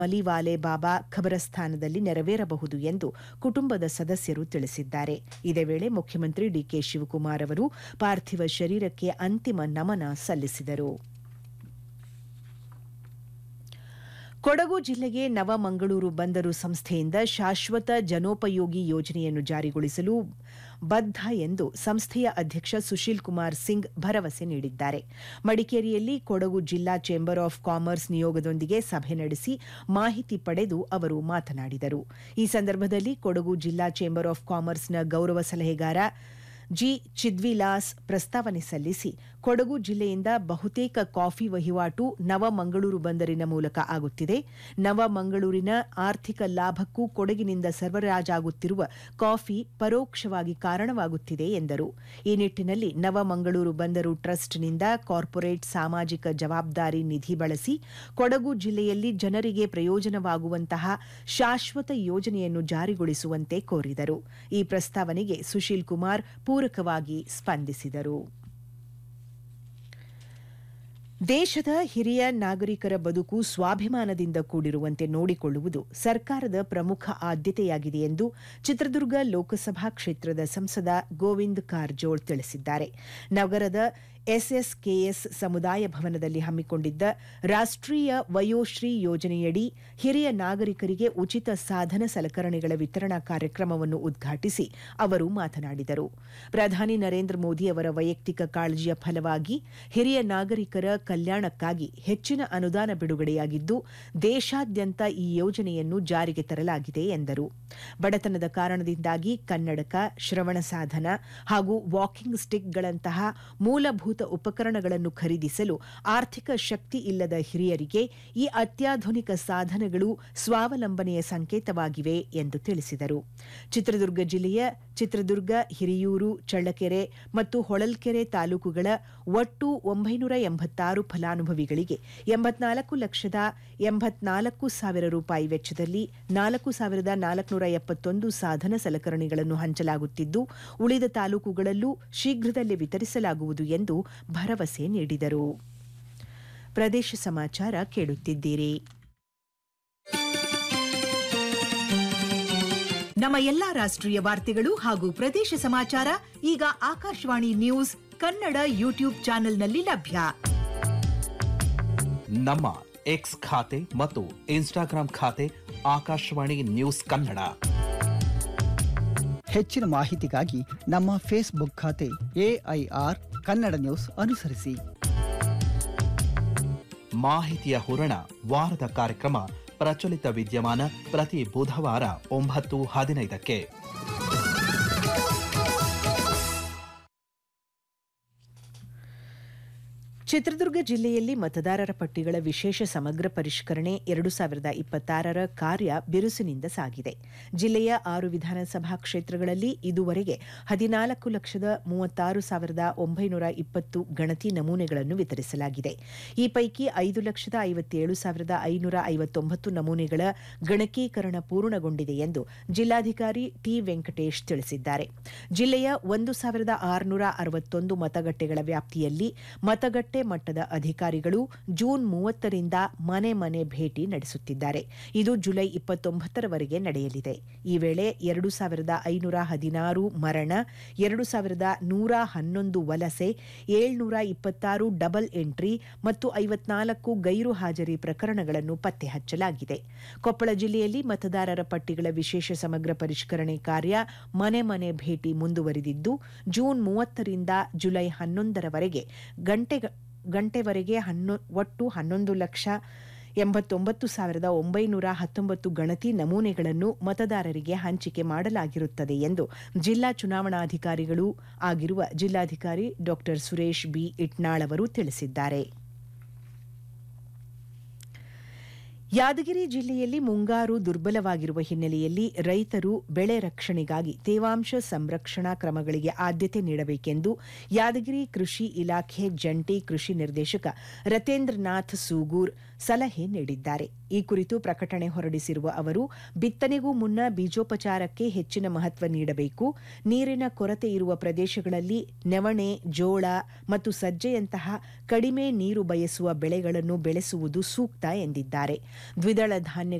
ಮಲಿವಾಲೆ ಬಾಬಾ ಖಬರಸ್ಥಾನದಲ್ಲಿ ನೆರವೇರಬಹುದು ಎಂದು ಕುಟುಂಬದ ಸದಸ್ಯರು ತಿಳಿಸಿದ್ದಾರೆ ಇದೇ ವೇಳೆ ಮುಖ್ಯಮಂತ್ರಿ ಡಿಕೆ ಶಿವಕುಮಾರ್ ಅವರು ಪಾರ್ಥಿವ ಶರೀರಕ್ಕೆ ಅಂತಿಮ ನಮನ ಸಲ್ಲಿಸಿದರು ಕೊಡಗು ಜಿಲ್ಲೆಗೆ ನವಮಂಗಳೂರು ಬಂದರು ಸಂಸ್ಥೆಯಿಂದ ಶಾಶ್ವತ ಜನೋಪಯೋಗಿ ಯೋಜನೆಯನ್ನು ಜಾರಿಗೊಳಿಸಲು ಬದ್ಧ ಎಂದು ಸಂಸ್ಥೆಯ ಅಧ್ಯಕ್ಷ ಸುಶೀಲ್ ಕುಮಾರ್ ಸಿಂಗ್ ಭರವಸೆ ನೀಡಿದ್ದಾರೆ ಮಡಿಕೇರಿಯಲ್ಲಿ ಕೊಡಗು ಜಿಲ್ಲಾ ಚೇಂಬರ್ ಆಫ್ ಕಾಮರ್ಸ್ ನಿಯೋಗದೊಂದಿಗೆ ಸಭೆ ನಡೆಸಿ ಮಾಹಿತಿ ಪಡೆದು ಅವರು ಮಾತನಾಡಿದರು ಈ ಸಂದರ್ಭದಲ್ಲಿ ಕೊಡಗು ಜಿಲ್ಲಾ ಚೇಂಬರ್ ಆಫ್ ಕಾಮರ್ಸ್ನ ಗೌರವ ಸಲಹೆಗಾರ ಜಿ ಚಿದ್ವಿಲಾಸ್ ಪ್ರಸ್ತಾವನೆ ಸಲ್ಲಿಸಿ ಕೊಡಗು ಜಿಲ್ಲೆಯಿಂದ ಬಹುತೇಕ ಕಾಫಿ ವಹಿವಾಟು ನವಮಂಗಳೂರು ಬಂದರಿನ ಮೂಲಕ ಆಗುತ್ತಿದೆ ನವಮಂಗಳೂರಿನ ಆರ್ಥಿಕ ಲಾಭಕ್ಕೂ ಕೊಡಗಿನಿಂದ ಸರಬರಾಜಾಗುತ್ತಿರುವ ಕಾಫಿ ಪರೋಕ್ಷವಾಗಿ ಕಾರಣವಾಗುತ್ತಿದೆ ಎಂದರು ಈ ನಿಟ್ಟಿನಲ್ಲಿ ನವಮಂಗಳೂರು ಬಂದರು ಟ್ರಸ್ಟ್ನಿಂದ ಕಾರ್ಪೊರೇಟ್ ಸಾಮಾಜಿಕ ಜವಾಬ್ದಾರಿ ನಿಧಿ ಬಳಸಿ ಕೊಡಗು ಜಿಲ್ಲೆಯಲ್ಲಿ ಜನರಿಗೆ ಪ್ರಯೋಜನವಾಗುವಂತಹ ಶಾಶ್ವತ ಯೋಜನೆಯನ್ನು ಜಾರಿಗೊಳಿಸುವಂತೆ ಕೋರಿದರು ಈ ಪ್ರಸ್ತಾವನೆಗೆ ಸುಶೀಲ್ ಕುಮಾರ್ ಪೂರಕವಾಗಿ ಸ್ಪಂದಿಸಿದರು ದೇಶದ ಹಿರಿಯ ನಾಗರಿಕರ ಬದುಕು ಸ್ವಾಭಿಮಾನದಿಂದ ಕೂಡಿರುವಂತೆ ನೋಡಿಕೊಳ್ಳುವುದು ಸರ್ಕಾರದ ಪ್ರಮುಖ ಆದ್ಯತೆಯಾಗಿದೆ ಎಂದು ಚಿತ್ರದುರ್ಗ ಲೋಕಸಭಾ ಕ್ಷೇತ್ರದ ಸಂಸದ ಗೋವಿಂದ್ ಕಾರಜೋಳ್ ತಿಳಿಸಿದ್ದಾರೆ ನಗರದ ಎಸ್ಎಸ್ಕೆಎಸ್ ಸಮುದಾಯ ಭವನದಲ್ಲಿ ಹಮ್ಮಿಕೊಂಡಿದ್ದ ರಾಷ್ಟ್ರೀಯ ವಯೋಶ್ರೀ ಯೋಜನೆಯಡಿ ಹಿರಿಯ ನಾಗರಿಕರಿಗೆ ಉಚಿತ ಸಾಧನ ಸಲಕರಣೆಗಳ ವಿತರಣಾ ಕಾರ್ಯಕ್ರಮವನ್ನು ಉದ್ಘಾಟಿಸಿ ಅವರು ಮಾತನಾಡಿದರು ಪ್ರಧಾನಿ ನರೇಂದ್ರ ಮೋದಿ ಅವರ ವೈಯಕ್ತಿಕ ಕಾಳಜಿಯ ಫಲವಾಗಿ ಹಿರಿಯ ನಾಗರಿಕರ ಕಲ್ಯಾಣಕ್ಕಾಗಿ ಹೆಚ್ಚಿನ ಅನುದಾನ ಬಿಡುಗಡೆಯಾಗಿದ್ದು ದೇಶಾದ್ಯಂತ ಈ ಯೋಜನೆಯನ್ನು ಜಾರಿಗೆ ತರಲಾಗಿದೆ ಎಂದರು ಬಡತನದ ಕಾರಣದಿಂದಾಗಿ ಕನ್ನಡಕ ಶ್ರವಣ ಸಾಧನ ಹಾಗೂ ವಾಕಿಂಗ್ ಸ್ಟಿಕ್ಗಳಂತಹ ಮೂಲಭೂತ ಉಪಕರಣಗಳನ್ನು ಖರೀದಿಸಲು ಆರ್ಥಿಕ ಶಕ್ತಿ ಇಲ್ಲದ ಹಿರಿಯರಿಗೆ ಈ ಅತ್ಯಾಧುನಿಕ ಸಾಧನಗಳು ಸ್ವಾವಲಂಬನೆಯ ಸಂಕೇತವಾಗಿವೆ ಎಂದು ತಿಳಿಸಿದರು ಚಿತ್ರದುರ್ಗ ಜಿಲ್ಲೆಯ ಚಿತ್ರದುರ್ಗ ಹಿರಿಯೂರು ಚಳ್ಳಕೆರೆ ಮತ್ತು ಹೊಳಲ್ಕೆರೆ ತಾಲೂಕುಗಳ ಒಟ್ಟು ಒಂಬೈನೂರ ಎಂಬತ್ತಾರು ಫಲಾನುಭವಿಗಳಿಗೆ ಎಂಬತ್ನಾಲ್ಕು ಲಕ್ಷದ ಎಂಬತ್ನಾಲ್ಕು ಸಾವಿರ ರೂಪಾಯಿ ವೆಚ್ಚದಲ್ಲಿ ನಾಲ್ಕು ಸಾವಿರದ ನಾಲ್ಕುನೂರ ಎಪ್ಪತ್ತೊಂದು ಸಾಧನ ಸಲಕರಣೆಗಳನ್ನು ಹಂಚಲಾಗುತ್ತಿದ್ದು ಉಳಿದ ತಾಲೂಕುಗಳಲ್ಲೂ ಶೀಘ್ರದಲ್ಲೇ ವಿತರಿಸಲಾಗುವುದು ಎಂದು ಭರವಸೆ ನೀಡಿದರು ಪ್ರದೇಶ ಸಮಾಚಾರ ಕೇಳುತ್ತಿದ್ದೀರಿ ನಮ್ಮ ಎಲ್ಲಾ ರಾಷ್ಟ್ರೀಯ ವಾರ್ತೆಗಳು ಹಾಗೂ ಪ್ರದೇಶ ಸಮಾಚಾರ ಈಗ ಆಕಾಶವಾಣಿ ನ್ಯೂಸ್ ಕನ್ನಡ ಯೂಟ್ಯೂಬ್ ಚಾನೆಲ್ನಲ್ಲಿ ಲಭ್ಯ ನಮ್ಮ ಎಕ್ಸ್ ಖಾತೆ ಮತ್ತು ಇನ್ಸ್ಟಾಗ್ರಾಂ ಖಾತೆ ಆಕಾಶವಾಣಿ ನ್ಯೂಸ್ ಕನ್ನಡ ಹೆಚ್ಚಿನ ಮಾಹಿತಿಗಾಗಿ ನಮ್ಮ ಫೇಸ್ಬುಕ್ ಖಾತೆ ಎಐಆರ್ ಕನ್ನಡ ನ್ಯೂಸ್ ಅನುಸರಿಸಿ ಮಾಹಿತಿಯ ಹೂರಣ ವಾರದ ಕಾರ್ಯಕ್ರಮ ಪ್ರಚಲಿತ ವಿದ್ಯಮಾನ ಪ್ರತಿ ಬುಧವಾರ ಒಂಬತ್ತು ಹದಿನೈದಕ್ಕೆ ಚಿತ್ರದುರ್ಗ ಜಿಲ್ಲೆಯಲ್ಲಿ ಮತದಾರರ ಪಟ್ಟಿಗಳ ವಿಶೇಷ ಸಮಗ್ರ ಪರಿಷ್ಕರಣೆ ಎರಡು ಸಾವಿರದ ಇಪ್ಪತ್ತಾರರ ಕಾರ್ಯ ಬಿರುಸಿನಿಂದ ಸಾಗಿದೆ ಜಿಲ್ಲೆಯ ಆರು ವಿಧಾನಸಭಾ ಕ್ಷೇತ್ರಗಳಲ್ಲಿ ಇದುವರೆಗೆ ಹದಿನಾಲ್ಕು ಲಕ್ಷದ ಮೂವತ್ತಾರು ಸಾವಿರದ ಒಂಬೈನೂರ ಇಪ್ಪತ್ತು ಗಣತಿ ನಮೂನೆಗಳನ್ನು ವಿತರಿಸಲಾಗಿದೆ ಈ ಪೈಕಿ ಐದು ಲಕ್ಷದ ಐವತ್ತೇಳು ಸಾವಿರದ ಐನೂರ ಐವತ್ತೊಂಬತ್ತು ನಮೂನೆಗಳ ಗಣಕೀಕರಣ ಪೂರ್ಣಗೊಂಡಿದೆ ಎಂದು ಜಿಲ್ಲಾಧಿಕಾರಿ ಟಿ ವೆಂಕಟೇಶ್ ತಿಳಿಸಿದ್ದಾರೆ ಜಿಲ್ಲೆಯ ಒಂದು ಸಾವಿರದ ಆರುನೂರ ಅರವತ್ತೊಂದು ಮತಗಟ್ಟೆಗಳ ವ್ಯಾಪ್ತಿಯಲ್ಲಿ ಮತಗಟ್ಟೆ ಮಟ್ಟದ ಅಧಿಕಾರಿಗಳು ಜೂನ್ ಮೂವತ್ತರಿಂದ ಮನೆ ಮನೆ ಭೇಟಿ ನಡೆಸುತ್ತಿದ್ದಾರೆ ಇದು ಜುಲೈ ಇಪ್ಪತ್ತೊಂಬತ್ತರವರೆಗೆ ನಡೆಯಲಿದೆ ಈ ವೇಳೆ ಎರಡು ಸಾವಿರದ ಐನೂರ ಹದಿನಾರು ಮರಣ ಎರಡು ಸಾವಿರದ ನೂರ ಹನ್ನೊಂದು ವಲಸೆ ಏಳ್ನೂರ ಇಪ್ಪತ್ತಾರು ಡಬಲ್ ಎಂಟ್ರಿ ಮತ್ತು ಐವತ್ನಾಲ್ಕು ಗೈರು ಹಾಜರಿ ಪ್ರಕರಣಗಳನ್ನು ಪತ್ತೆ ಹಚ್ಚಲಾಗಿದೆ ಕೊಪ್ಪಳ ಜಿಲ್ಲೆಯಲ್ಲಿ ಮತದಾರರ ಪಟ್ಟಿಗಳ ವಿಶೇಷ ಸಮಗ್ರ ಪರಿಷ್ಕರಣೆ ಕಾರ್ಯ ಮನೆ ಮನೆ ಭೇಟಿ ಮುಂದುವರಿದಿದ್ದು ಜೂನ್ ಮೂವತ್ತರಿಂದ ಜುಲೈ ಹನ್ನೊಂದರವರೆಗೆ ಗಂಟೆ ಗಂಟೆವರೆಗೆ ಹನ್ನೊ ಒಟ್ಟು ಹನ್ನೊಂದು ಲಕ್ಷ ಎಂಬತ್ತೊಂಬತ್ತು ಸಾವಿರದ ಒಂಬೈನೂರ ಹತ್ತೊಂಬತ್ತು ಗಣತಿ ನಮೂನೆಗಳನ್ನು ಮತದಾರರಿಗೆ ಹಂಚಿಕೆ ಮಾಡಲಾಗಿರುತ್ತದೆ ಎಂದು ಜಿಲ್ಲಾ ಚುನಾವಣಾಧಿಕಾರಿಗಳೂ ಆಗಿರುವ ಜಿಲ್ಲಾಧಿಕಾರಿ ಡಾ ಸುರೇಶ್ ಬಿ ಇಟ್ನಾಳ್ ಅವರು ತಿಳಿಸಿದ್ದಾರೆ ಯಾದಗಿರಿ ಜಿಲ್ಲೆಯಲ್ಲಿ ಮುಂಗಾರು ದುರ್ಬಲವಾಗಿರುವ ಹಿನ್ನೆಲೆಯಲ್ಲಿ ರೈತರು ಬೆಳೆ ರಕ್ಷಣೆಗಾಗಿ ತೇವಾಂಶ ಸಂರಕ್ಷಣಾ ಕ್ರಮಗಳಿಗೆ ಆದ್ಯತೆ ನೀಡಬೇಕೆಂದು ಯಾದಗಿರಿ ಕೃಷಿ ಇಲಾಖೆ ಜಂಟಿ ಕೃಷಿ ನಿರ್ದೇಶಕ ರತೇಂದ್ರನಾಥ್ ಸೂಗೂರ್ ಸಲಹೆ ನೀಡಿದ್ದಾರೆ ಈ ಕುರಿತು ಪ್ರಕಟಣೆ ಹೊರಡಿಸಿರುವ ಅವರು ಬಿತ್ತನೆಗೂ ಮುನ್ನ ಬೀಜೋಪಚಾರಕ್ಕೆ ಹೆಚ್ಚಿನ ಮಹತ್ವ ನೀಡಬೇಕು ನೀರಿನ ಕೊರತೆ ಇರುವ ಪ್ರದೇಶಗಳಲ್ಲಿ ನವಣೆ ಜೋಳ ಮತ್ತು ಸಜ್ಜೆಯಂತಹ ಕಡಿಮೆ ನೀರು ಬಯಸುವ ಬೆಳೆಗಳನ್ನು ಬೆಳೆಸುವುದು ಸೂಕ್ತ ಎಂದಿದ್ದಾರೆ ದ್ವಿದಳ ಧಾನ್ಯ